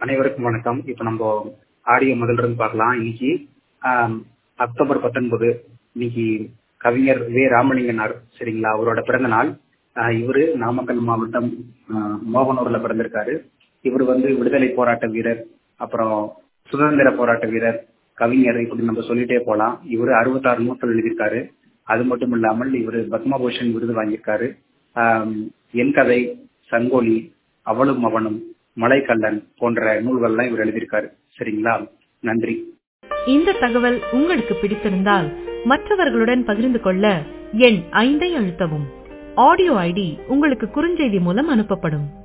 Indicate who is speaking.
Speaker 1: அனைவருக்கும் வணக்கம் இப்ப நம்ம ஆடியோ முதல்ல இருந்து பார்க்கலாம் இன்னைக்கு ஆம், அக்டோபர் பத்தொன்பது இன்னைக்கு கவிஞர் வே ராமலிங்கனார் சரிங்களா அவரோட பிறந்த நாள் ஆஹ் இவரு நாமக்கல் மாவட்டம் ஆஹ் மோகனூர்ல பிறந்திருக்காரு இவர் வந்து விடுதலை போராட்ட வீரர் அப்புறம் சுதந்திர போராட்ட வீரர் கவிஞர் இப்படி நம்ம சொல்லிட்டே போலாம் இவர் அறுபத்தாறு நூல்கள் எழுதியிருக்காரு அது மட்டும் இல்லாமல் இவர் பத்மபூஷன் விருது வாங்கியிருக்காரு ஆம், என் கதை சங்கோலி அவளும் அவனும் மலைக்கல்லன் போன்ற நூல்கள்லாம் இவர் எழுதியிருக்காரு சரிங்களா நன்றி
Speaker 2: இந்த தகவல் உங்களுக்கு பிடித்திருந்தால் மற்றவர்களுடன் பகிர்ந்து கொள்ள எண் ஐந்தை அழுத்தவும் ஆடியோ ஐடி உங்களுக்கு குறுஞ்செய்தி மூலம் அனுப்பப்படும்